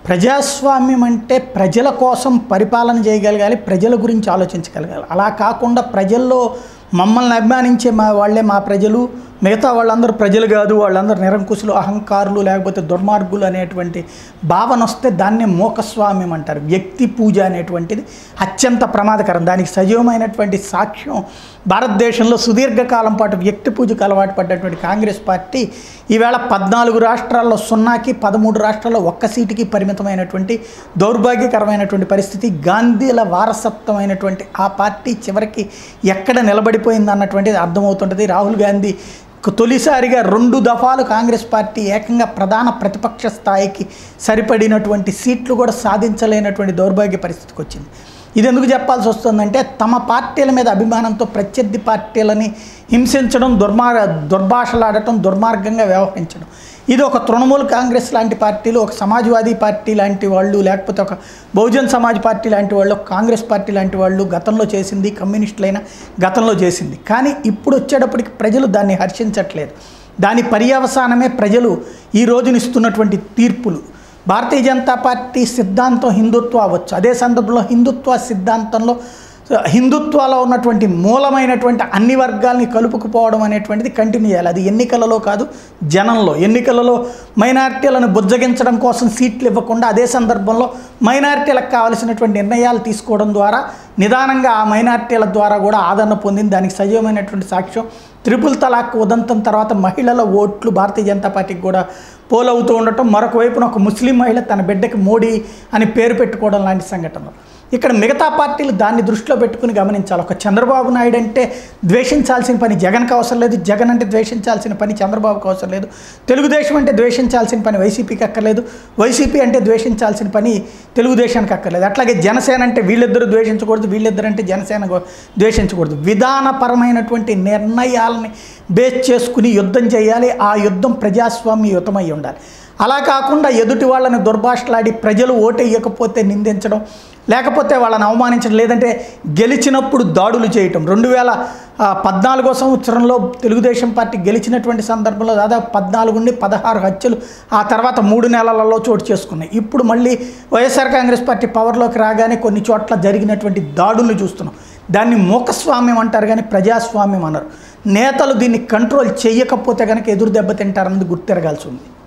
ప్రజాస్వామ్యం అంటే ప్రజల కోసం పరిపాలన చేయగలగాలి ప్రజల గురించి ఆలోచించగలగాలి అలా కాకుండా ప్రజల్లో మమ్మల్ని అభిమానించే మా వాళ్ళే మా ప్రజలు మిగతా వాళ్ళందరూ ప్రజలు కాదు వాళ్ళందరూ నిరంకుశులు అహంకారులు లేకపోతే దుర్మార్గులు అనేటువంటి భావన వస్తే దాన్నే మోకస్వామ్యం అంటారు వ్యక్తి పూజ అనేటువంటిది అత్యంత ప్రమాదకరం దానికి సజీవమైనటువంటి సాక్ష్యం భారతదేశంలో సుదీర్ఘకాలం పాటు వ్యక్తి పూజకు అలవాటు పడ్డటువంటి కాంగ్రెస్ పార్టీ ఈవేళ పద్నాలుగు రాష్ట్రాల్లో సున్నాకి పదమూడు రాష్ట్రాల్లో ఒక్క సీటుకి పరిమితమైనటువంటి దౌర్భాగ్యకరమైనటువంటి పరిస్థితి గాంధీల వారసత్వమైనటువంటి ఆ పార్టీ చివరికి ఎక్కడ నిలబడిపోయింది అన్నటువంటిది అర్థమవుతుంటుంది రాహుల్ గాంధీ తొలిసారిగా రెండు దఫాలు కాంగ్రెస్ పార్టీ ఏకంగా ప్రధాన ప్రతిపక్ష స్థాయికి సరిపడినటువంటి సీట్లు కూడా సాధించలేనటువంటి దౌర్భాగ్య పరిస్థితికి వచ్చింది ఇది ఎందుకు చెప్పాల్సి వస్తుందంటే తమ పార్టీల మీద అభిమానంతో ప్రత్యర్థి పార్టీలని హింసించడం దుర్మార్ దుర్భాషలాడటం దుర్మార్గంగా వ్యవహరించడం ఇది ఒక తృణమూల్ కాంగ్రెస్ లాంటి పార్టీలు ఒక సమాజ్వాదీ పార్టీ లాంటి వాళ్ళు లేకపోతే ఒక బహుజన్ సమాజ్ పార్టీ లాంటి వాళ్ళు ఒక కాంగ్రెస్ పార్టీ లాంటి వాళ్ళు గతంలో చేసింది కమ్యూనిస్టులైన గతంలో చేసింది కానీ ఇప్పుడు వచ్చేటప్పటికి ప్రజలు దాన్ని హర్షించట్లేదు దాని పర్యవసానమే ప్రజలు ఈ రోజునిస్తున్నటువంటి తీర్పులు భారతీయ జనతా పార్టీ సిద్ధాంతం హిందుత్వ అవ్వచ్చు అదే సందర్భంలో హిందుత్వ సిద్ధాంతంలో హిందుత్వాలో ఉన్నటువంటి మూలమైనటువంటి అన్ని వర్గాల్ని కలుపుకుపోవడం అనేటువంటిది కంటిన్యూ చేయాలి అది ఎన్నికలలో కాదు జనంలో ఎన్నికలలో మైనారిటీలను బుజ్జగించడం కోసం సీట్లు ఇవ్వకుండా అదే సందర్భంలో మైనారిటీలకు కావలసినటువంటి నిర్ణయాలు తీసుకోవడం ద్వారా నిదానంగా ఆ మైనారిటీల ద్వారా కూడా ఆదరణ పొందింది దానికి సజీవమైనటువంటి సాక్ష్యం త్రిపుల్ తలాక్ ఉదంతం తర్వాత మహిళల ఓట్లు భారతీయ జనతా పార్టీకి కూడా పోలవుతూ ఉండటం మరొక వైపున ఒక ముస్లిం మహిళ తన బిడ్డకి మోడీ అని పేరు పెట్టుకోవడం లాంటి సంఘటనలు ఇక్కడ మిగతా పార్టీలు దాన్ని దృష్టిలో పెట్టుకుని గమనించాలి ఒక చంద్రబాబు నాయుడు అంటే ద్వేషించాల్సిన పని జగన్కి అవసరం లేదు జగన్ అంటే ద్వేషించాల్సిన పని చంద్రబాబుకి అవసరం లేదు తెలుగుదేశం అంటే ద్వేషించాల్సిన పని వైసీపీకి అక్కర్లేదు వైసీపీ అంటే ద్వేషించాల్సిన పని తెలుగుదేశానికి అక్కర్లేదు అట్లాగే జనసేన అంటే వీళ్ళిద్దరూ ద్వేషించకూడదు వీళ్ళిద్దరు అంటే జనసేన గో- ద్వేషించకూడదు విధానపరమైనటువంటి నిర్ణయాలని బేస్ చేసుకుని యుద్ధం చేయాలి ఆ యుద్ధం ప్రజాస్వామ్య యుద్ధమై ఉండాలి అలా కాకుండా ఎదుటి వాళ్ళని దుర్భాషలాడి ప్రజలు ఓటేయకపోతే నిందించడం లేకపోతే వాళ్ళని అవమానించడం లేదంటే గెలిచినప్పుడు దాడులు చేయటం రెండు వేల ఆ, పద్నాలుగో సంవత్సరంలో తెలుగుదేశం పార్టీ గెలిచినటువంటి సందర్భంలో దాదాపు పద్నాలుగు నుండి పదహారు హత్యలు ఆ తర్వాత మూడు నెలలలో చోటు చేసుకున్నాయి ఇప్పుడు మళ్ళీ వైఎస్ఆర్ కాంగ్రెస్ పార్టీ పవర్లోకి రాగానే కొన్ని చోట్ల జరిగినటువంటి దాడులను చూస్తున్నాం దాన్ని మూకస్వామ్యం అంటారు కానీ ప్రజాస్వామ్యం అన్నారు నేతలు దీన్ని కంట్రోల్ చేయకపోతే కనుక ఎదురు దెబ్బతింటారన్నది గుర్తిరగాల్సి ఉంది